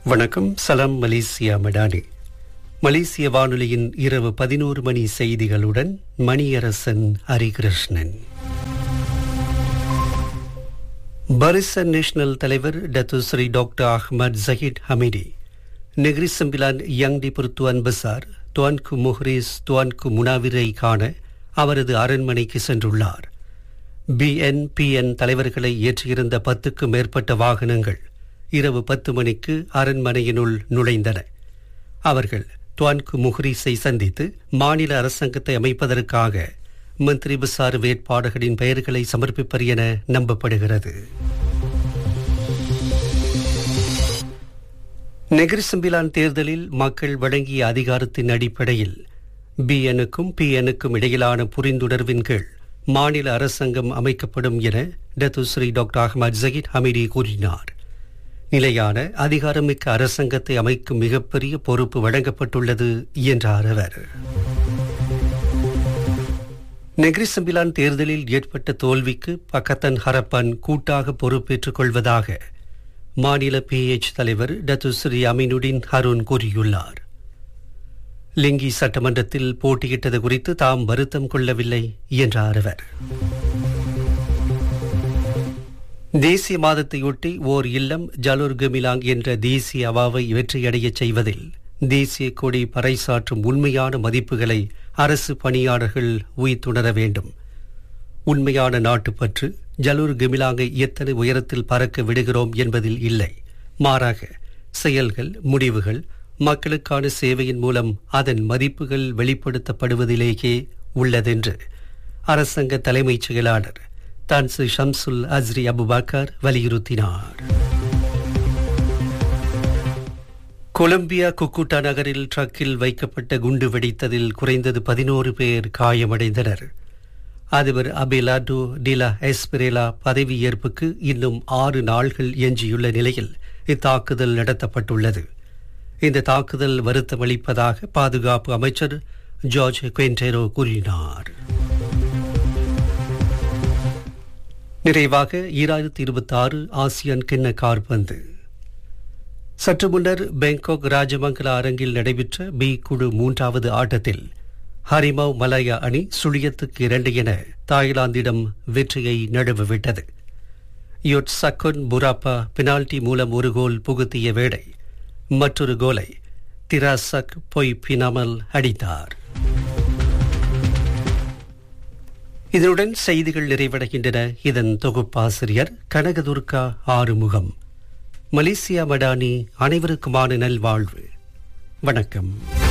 வணக்கம் சலாம் மலேசியா மடானி மலேசிய வானொலியின் இரவு பதினோரு மணி செய்திகளுடன் மணியரசன் ஹரிகிருஷ்ணன் பரிசன் நேஷனல் தலைவர் Datuk Seri doctor Ahmad Zahid Hamidi Negeri Sembilan Yang di Pertuan Besar Tuanku Muhriz Tuanku முனாவிரை காண அவரது அரண்மனைக்கு சென்றுள்ளார் பிஎன்பிஎன் தலைவர்களை ஏற்றியிருந்த பத்துக்கும் மேற்பட்ட வாகனங்கள் இரவு பத்து மணிக்கு அரண்மனையினுள் நுழைந்தன அவர்கள் துவான்கு முஹ்ரீஸை சந்தித்து மாநில அரசாங்கத்தை அமைப்பதற்காக மந்திரி பசார் வேட்பாளர்களின் பெயர்களை சமர்ப்பிப்பர் என நம்பப்படுகிறது நெகிரிசம்பிலான் தேர்தலில் மக்கள் வழங்கிய அதிகாரத்தின் அடிப்படையில் பிஎனுக்கும் பிஎனுக்கும் இடையிலான புரிந்துணர்வின் கீழ் மாநில அரசாங்கம் அமைக்கப்படும் என Datuk Seri doctor Ahmad Zahid Hamidi கூறினார் நிலையான அதிகாரமிக்க அரசாங்கத்தை அமைக்கும் மிகப்பெரிய பொறுப்பு வழங்கப்பட்டுள்ளது என்றார் அவர் நெக்ரிசம்பிலான் தேர்தலில் ஏற்பட்ட தோல்விக்கு பக்கத்தன் ஹரப்பன் கூட்டாக பொறுப்பேற்றுக் கொள்வதாக மாநில பிஎச் தலைவர் டத்துஸ்ரீ அமீனுடின் ஹருண் கூறியுள்ளார் லிங்கி சட்டமன்றத்தில் போட்டியிட்டது குறித்து தாம் வருத்தம் கொள்ளவில்லை என்றார் அவர் தேசிய மாதத்தையொட்டி ஓர் இல்லம் ஜலூர் கமிலாங் என்ற தேசிய அவாவை வெற்றியடையச் செய்வதில் தேசிய கொடி பறைசாற்றும் உண்மையான மதிப்புகளை அரசு பணியாளர்கள் உய்த்துணர வேண்டும் உண்மையான நாட்டுப்பற்று ஜலூர் கமிலாங்கை எத்தனை உயரத்தில் பறக்க விடுகிறோம் என்பதில் இல்லை மாறாக செயல்கள் முடிவுகள் மக்களுக்கான சேவையின் மூலம் அதன் மதிப்புகள் வெளிப்படுத்தப்படுவதிலேயே உள்ளதென்று அரசாங்க தலைமைச் செயலாளர் தான்சு ஷம்சுல் அஸ்ரி அபுபாக்கர் வலியுறுத்தினார் கொலம்பியா குக்குட்டா நகரில் ட்ரக்கில் வைக்கப்பட்ட குண்டு வெடித்ததில் குறைந்தது பதினோரு பேர் காயமடைந்தனர் அதிபர் அபேலாடோ டிலா எஸ்பிரேலா பதவியேற்புக்கு இன்னும் ஆறு நாள்கள் எஞ்சியுள்ள நிலையில் இத்தாக்குதல் நடத்தப்பட்டுள்ளது இந்த தாக்குதல் வருத்தமளிப்பதாக பாதுகாப்பு அமைச்சர் ஜார்ஜ் குவென்டேரோ கூறினார் நிறைவாக ஈராயிரத்தி இருபத்தி ஆறு ஆசியான் கிண்ண கார்பந்து சற்று முன்னர் பேங்காக் ராஜமங்கல அரங்கில் நடைபெற்ற பி குழு மூன்றாவது ஆட்டத்தில் ஹரிமவ் மலாயா அணி சுழியத்துக்கு இரண்டு என தாய்லாந்திடம் வெற்றியை நழுவவிட்டது யோட் சக்குன் புராப்பா பெனால்டி மூலம் ஒரு கோல் புகுத்திய வேளை மற்றொரு கோலை திராசக் பொய் பினாமல் அடித்தார் இதனுடன் செய்திகள் நிறைவடைகின்றன இதன் தொகுப்பாசிரியர் கனகதுர்கா ஆறுமுகம் மலேசியா மடானி அனைவருக்குமான நல்வாழ்வு வணக்கம்